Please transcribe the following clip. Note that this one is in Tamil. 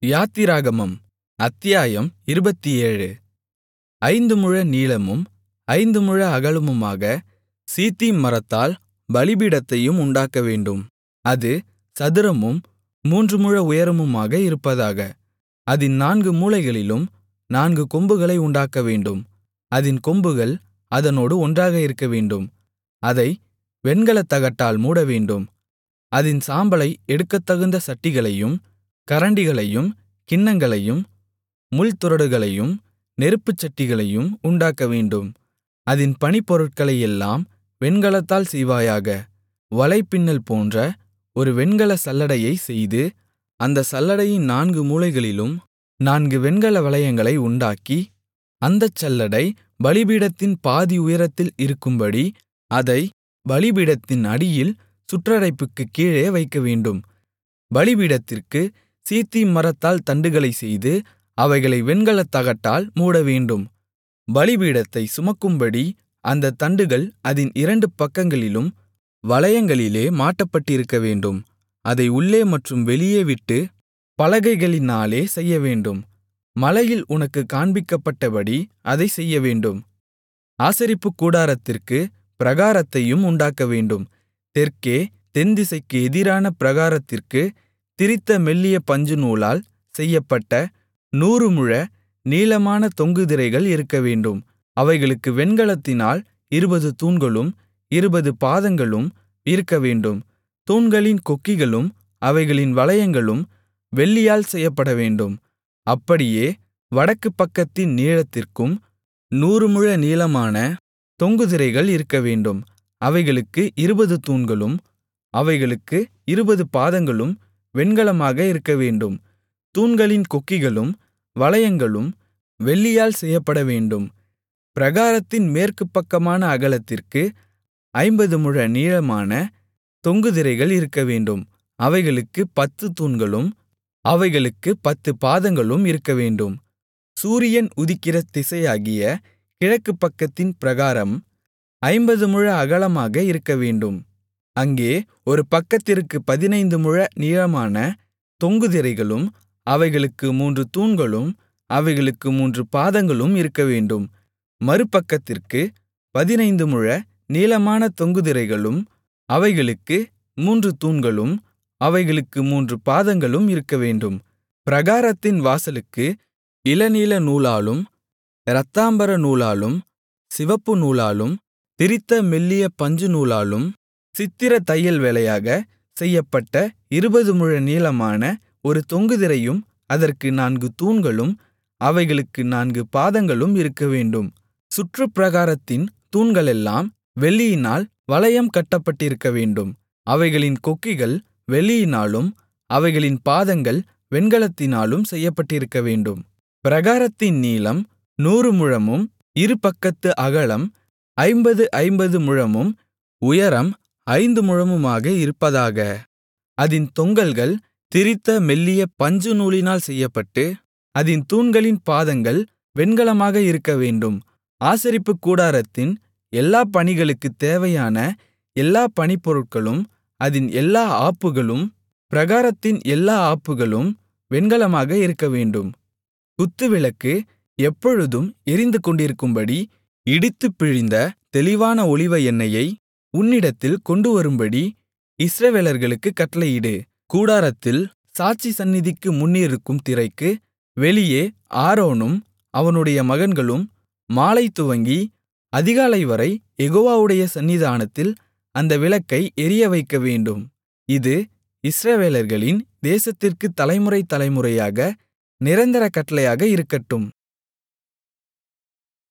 யாத்திராகமம் அத்தியாயம் இருபத்தேழு ஐந்து முழ நீளமும் ஐந்து முழ அகலமுமாக சீத்திம் மரத்தால் பலிபீடத்தையும் உண்டாக்கவேண்டும் அது சதுரமும் மூன்று முழ உயரமுமாக இருப்பதாக அதின் நான்கு மூலைகளிலும் நான்கு கொம்புகளை உண்டாக்கவேண்டும் அதின் கொம்புகள் அதனோடு ஒன்றாக இருக்கவேண்டும் அதை வெண்கலத் தகட்டால் மூடவேண்டும் அதின் சாம்பலை எடுக்கத்தகுந்த சட்டிகளையும் கரண்டிகளையும் கிண்ணங்களையும் முள்துறடுகளையும் நெருப்புச்சட்டிகளையும் உண்டாக்கவேண்டும் அதின் பணிப்பொருட்களையெல்லாம் வெண்கலத்தால் செய்வாயாக வலைப்பின்னல் போன்ற ஒரு வெண்கலச் சல்லடையைச் செய்து அந்தச் சல்லடையின் நான்கு மூலைகளிலும் நான்கு வெண்கல வளையங்களை உண்டாக்கி அந்தச் சல்லடை பலிபீடத்தின் பாதி உயரத்தில் இருக்கும்படி அதைப் பலிபீடத்தின் அடியில் சுற்றடைப்புக்குக் கீழே வைக்கவேண்டும் பலிபீடத்திற்குச் சீத்திம் மரத்தால் தண்டுகளைச் செய்து அவைகளை வெண்கலத் தகட்டால் மூடவேண்டும் பலிபீடத்தைச் சுமக்கும்படி அந்தத் தண்டுகள் அதின் இரண்டு பக்கங்களிலும் வளையங்களிலே மாட்டப்பட்டிருக்கவேண்டும் அதை உள்ளே மற்றும் வெளியே விட்டு பலகைகளினாலே செய்யவேண்டும் மலையில் உனக்குக் காண்பிக்கப்பட்டபடி அதைச் செய்யவேண்டும் ஆசரிப்புக் கூடாரத்திற்குப் பிராகாரத்தையும் உண்டாக்கவேண்டும் தெற்கே தென்திசைக்கு எதிரான பிராகாரத்திற்குத் திரித்த மெல்லிய பஞ்சுநூலால் செய்யப்பட்ட நூறு முழ நீளமான தொங்கு திரைகள் இருக்கவேண்டும் அவைகளுக்கு வெண்கலத்தினால் இருபது தூண்களும் இருபது பாதங்களும் இருக்கவேண்டும் தூண்களின் கொக்கிகளும் அவைகளின் வளையங்களும் வெள்ளியால் செய்யப்படவேண்டும் அப்படியே வடக்கு பக்கத்தின் நீளத்திற்கும் நூறு முழ நீளமான தொங்கு திரைகள் இருக்கவேண்டும் அவைகளுக்கு இருபது தூண்களும் அவைகளுக்கு இருபது பாதங்களும் வெண்கலமாக இருக்கவேண்டும் தூண்களின் கொக்கிகளும் வளையங்களும் வெள்ளியால் செய்யப்படவேண்டும் பிராகாரத்தின் மேற்கு பக்கமான அகலத்திற்கு ஐம்பது முழ நீளமான தொங்கு திரைகள் இருக்கவேண்டும் அவைகளுக்குப் பத்து தூண்களும் அவைகளுக்குப் பத்து பாதங்களும் இருக்கவேண்டும் சூரியன் உதிக்கிற திசையாகிய கிழக்கு பக்கத்தின் பிராகாரம் ஐம்பது முழ அகலமாக இருக்கவேண்டும் அங்கே ஒரு பக்கத்திற்குப் பதினைந்து முழ நீளமான தொங்கு திரைகளும் அவைகளுக்கு மூன்று தூண்களும் அவைகளுக்கு மூன்று பாதங்களும் இருக்கவேண்டும் மறுபக்கத்திற்குப் பதினைந்து முழ நீளமான தொங்கு திரைகளும் அவைகளுக்கு மூன்று தூண்களும் அவைகளுக்கு மூன்று பாதங்களும் இருக்கவேண்டும் பிராகாரத்தின் வாசலுக்கு இளநீல நூலாலும் இரத்தாம்பர நூலாலும் சிவப்பு நூலாலும் திரித்த மெல்லிய பஞ்சுநூலாலும் சித்திர தையல் வேலையாக செய்யப்பட்ட இருபது முழ நீளமான ஒரு தொங்கு திரையும் அதற்கு நான்கு தூண்களும் அவைகளுக்கு நான்கு பாதங்களும் இருக்கவேண்டும் சுற்றுப்பிராகாரத்தின் தூண்களெல்லாம் வெள்ளியினால் வளையம் கட்டப்பட்டிருக்கவேண்டும் அவைகளின் கொக்கிகள் வெள்ளியினாலும் அவைகளின் பாதங்கள் வெண்கலத்தினாலும் செய்யப்பட்டிருக்கவேண்டும் பிராகாரத்தின் நீளம் நூறு முழமும் இருபக்கத்து அகலம் ஐம்பது ஐம்பது முழமும் உயரம் ஐந்து முழமுமாக இருப்பதாக அதின் தொங்கல்கள் திரித்த மெல்லிய பஞ்சுநூலினால் செய்யப்பட்டு அதின் தூண்களின் பாதங்கள் வெண்கலமாக இருக்கவேண்டும் ஆசரிப்புக் கூடாரத்தின் எல்லா பணிகளுக்குத் தேவையான எல்லா பணிப்பொருட்களும் அதின் எல்லா ஆப்புகளும் பிராகாரத்தின் எல்லா ஆப்புகளும் வெண்கலமாக இருக்கவேண்டும் குத்துவிளக்கு எப்பொழுதும் எரிந்துகொண்டிருக்கும்படி இடித்துப் பிழிந்த தெளிவான ஒலிவ எண்ணெயை உன்னிடத்தில் கொண்டுவரும்படி இஸ்ரவேலர்களுக்குக் கட்டளையிடு கூடாரத்தில் சாட்சி சந்நிதிக்கு முன்னிருக்கும் திரைக்கு வெளியே ஆரோனும் அவனுடைய மகன்களும் மாலை துவங்கி அதிகாலைவரை யெகோவாவுடைய சந்நிதானத்தில் அந்த விளக்கை எரியவைக்கவேண்டும் இது இஸ்ரவேலர்களின் தேசத்திற்குத் தலைமுறை தலைமுறையாக நிரந்தர கட்டளையாக இருக்கட்டும்